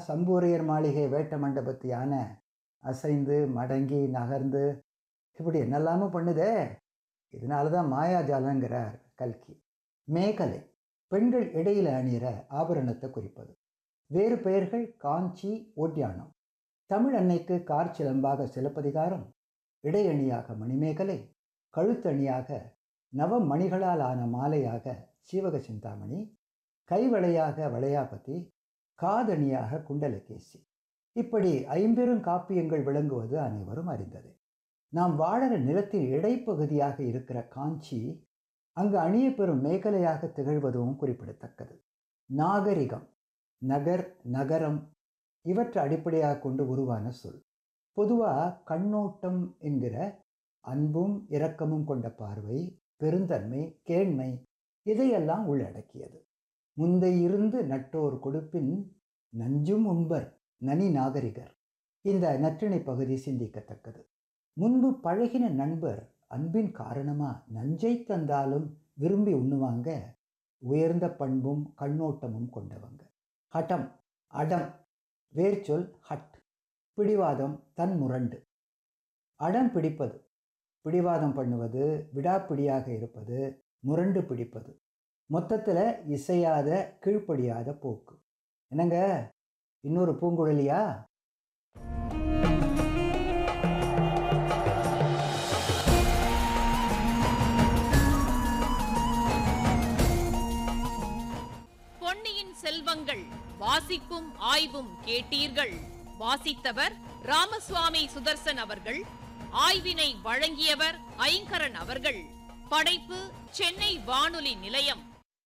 சம்பூரையர் மாளிகை வேட்ட மண்டபத்து யானை அசைந்து மடங்கி நகர்ந்து இப்படி என்னெல்லாமோ பண்ணுதே இதனால தான் மாயாஜாலங்கிறார் கல்கி மேகலை பெண்கள் இடையில அணிகிற ஆபரணத்தை குறிப்பது வேறு பெயர்கள் காஞ்சி ஒட்டியானம் தமிழ் அன்னைக்கு கார் சிலம்பாக சிலப்பதிகாரம் இடையணியாக மணிமேகலை கழுத்தணியாக நவமணிகளால் ஆன மாலையாக சீவக சிந்தாமணி கைவளையாக வளையாபதி காதணியாக குண்டலகேசி இப்படி ஐம்பெரும் காப்பியங்கள் விளங்குவது அனைவரும் அறிந்தது நாம் வாழற நிலத்தின் இடைப்பகுதியாக இருக்கிற காஞ்சி அங்கு அணிய பெறும் மேகலையாக திகழ்வதும் குறிப்பிடத்தக்கது நாகரிகம் நகர் நகரம் இவற்றை அடிப்படையாக கொண்டு உருவான சொல் பொதுவாக கண்ணோட்டம் என்கிற அன்பும் இரக்கமும் கொண்ட பார்வை பெருந்தன்மை கேண்மை இதையெல்லாம் உள்ளடக்கியது முந்தையிருந்து நட்டோர் கொடுப்பின் நஞ்சும் உண்பர் நனி நாகரிகர் இந்த நற்றிணை பகுதி சிந்திக்கத்தக்கது முன்பு பழகின நண்பர் அன்பின் காரணமா நஞ்சை தந்தாலும் விரும்பி உண்ணுவாங்க உயர்ந்த பண்பும் கண்ணோட்டமும் கொண்டவங்க ஹட்டம் அடம் வேர்ச்சொல் ஹட் பிடிவாதம் தன் முரண்டு அடம் பிடிப்பது பிடிவாதம் பண்ணுவது விடாப்பிடியாக இருப்பது முரண்டு பிடிப்பது மொத்தத்தில் இசையாத கீழ்ப்படியாத போக்கு என்னங்க இன்னொரு பூங்குழலியா பொன்னியின் செல்வங்கள் வாசிப்பும் ஆய்வும் கேட்டீர்கள் வாசித்தவர் ராமசுவாமி சுதர்சன் அவர்கள் ஆய்வினை வழங்கியவர் ஐங்கரன் அவர்கள் படைப்பு சென்னை வானொலி நிலையம்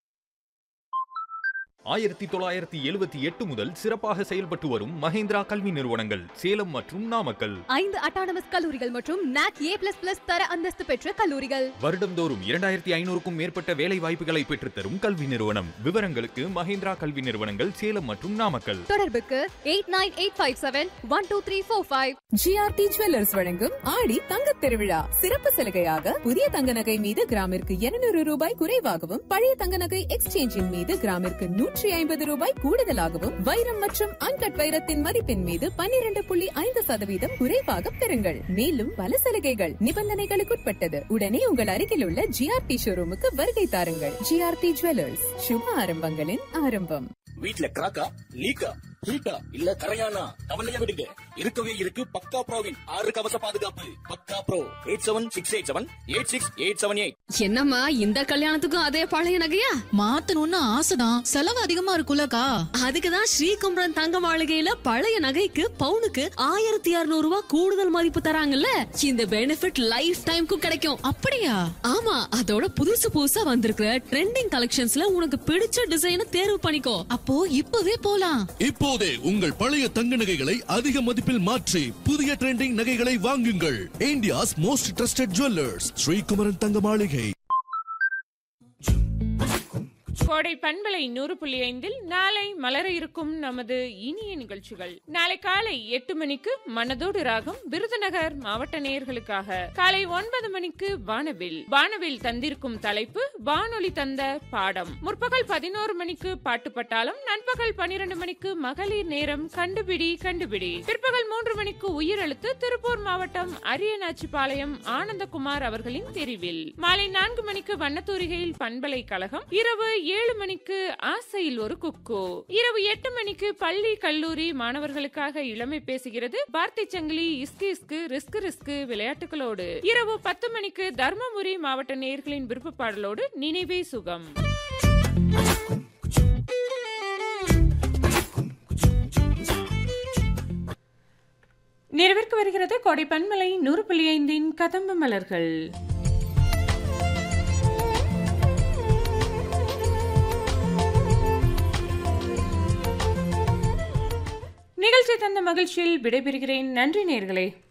ஆயிரத்தி தொள்ளாயிரத்தி எழுபத்தி எட்டு முதல் சிறப்பாக செயல்பட்டு வரும் மஹேந்திரா கல்வி நிறுவனங்கள் சேலம் மற்றும் நாமக்கல் ஐந்து அட்டானமஸ் கல்லூரிகள் மற்றும் நாக் ஏ பிளஸ் பிளஸ் தர அந்தஸ்து பெற்ற கல்லூரிகள் வருடம்தோறும் இரண்டாயிரத்தி ஐநூறுக்கும் மேற்பட்ட வேலை வாய்ப்புகளை பெற்றுத்தரும் கல்வி நிறுவனம் விவரங்களுக்கு மஹேந்திரா கல்வி நிறுவனங்கள் சேலம் மற்றும் நாமக்கல் தொடர்புக்கு eight nine eight five seven one two three four five GRT jewellers வழங்கும் ஆடி தங்கத் திருவிழா சிறப்பு சலுகையாக புதிய தங்க நகை மீது கிராமிற்கு இருநூறு ரூபாய் குறைவாகவும் பழைய தங்க நகை எக்ஸ்சேஞ்சின் மீது கிராமிற்கு நூற்றி ஐம்பது ரூபாய் கூடுதலாகவும் வைரம் மற்றும் அன்கட் வைரத்தின் மதிப்பின் மீது பன்னிரண்டு புள்ளி ஐந்து சதவீதம் குறைவாக பெறுங்கள் மேலும் பல சலுகைகள் நிபந்தனைகளுக்குட்பட்டது உடனே உங்கள் அருகில் உள்ள ஜிஆர்டி ஷோரூமுக்கு வருகை தாருங்கள் ஜிஆர்டி ஜுவல்லர்ஸ் சுப ஆரம்பங்களின் ஆரம்பம் வீட்ல கிராக்கா லீக்கா ஹீட்டா இல்ல கரையானா கவலையா விடுங்க இருக்கவே இருக்கு பக்கா ப்ரோவின் ஆறு கவச பாதுகாப்பு பக்கா bro eight seven six eight seven eight six eight seven eight என்னம்மா இந்த கல்யாணத்துக்கும் அதே பழைய நகையா மாத்தணும்னு ஆசைதான் செலவு அதிகமா இருக்குல்லக்கா அதுக்குதான் ஸ்ரீகும்பரம் தங்க மாளிகையில பழைய நகைக்கு பவுனுக்கு ஆயிரத்தி இருநூறு ரூபாய் கூடுதல் மதிப்பு தராங்கல்ல இந்த பெனிஃபிட் லைஃப் டைம்க்கும் கிடைக்கும் அப்படியா ஆமா அதோட புதுசு புதுசா வந்திருக்கிற ட்ரெண்டிங் கலெக்ஷன்ஸ்ல உனக்கு பிடிச்ச டிசைனை தேர்வு பண்ணிக்கோ அப்போ இப்பவே போலாம் இப்போதே உங்கள் பழைய தங்க நகைகளை அதிக மதிப்பில் மாற்றி புதிய ட்ரெண்டிங் நகைகளை வாங்குங்கள் India's most trusted jewellers Srikumaran Thanga Maligai கோடை பண்பலை நூறு புள்ளி ஐந்தில் நாளை மலர இருக்கும் நமது இனிய நிகழ்ச்சிகள் நாளை காலை எட்டு மணிக்கு மனதோடு ராகம் விருதுநகர் மாவட்ட நேயர்களுக்காக காலை ஒன்பது மணிக்கு வானவில் வானவில் தந்திருக்கும் தலைப்பு வானொலி தந்த பாடம் முற்பகல் பதினோரு மணிக்கு பாட்டு பட்டாளம் நண்பகல் பனிரெண்டு மணிக்கு மகளிர் நேரம் கண்டுபிடி கண்டுபிடி பிற்பகல் மூன்று மணிக்கு உயிரெழுத்து திருப்பூர் மாவட்டம் அரியநாச்சிபாளையம் ஆனந்தகுமார் அவர்களின் தெரிவில் மாலை நான்கு மணிக்கு வண்ணத்தூரிகையில் பண்பலை கழகம் இரவு ஏழு மணிக்கு ஆசையில் ஒரு குக்கு இரவு எட்டு மணிக்கு பள்ளி கல்லூரி மாணவர்களுக்காக இளமை பேசுகிறது வார்த்தை சங்கிலி இஸ்கு இஸ்கு ரிஸ்கு ரிஸ்கு விளையாட்டுகளோடு இரவு பத்து மணிக்கு தர்மபுரி மாவட்ட நேயர்களின் விருப்ப பாடலோடு நினைவே சுகம் நிறைவிற்கு வருகிறது கோடை பன்மலை நூறு புள்ளி ஐந்தின் கதம்ப மலர்கள் நிகழ்ச்சி தந்த மகிழ்ச்சியில் விடைபெறுகிறேன் நன்றி நேர்களே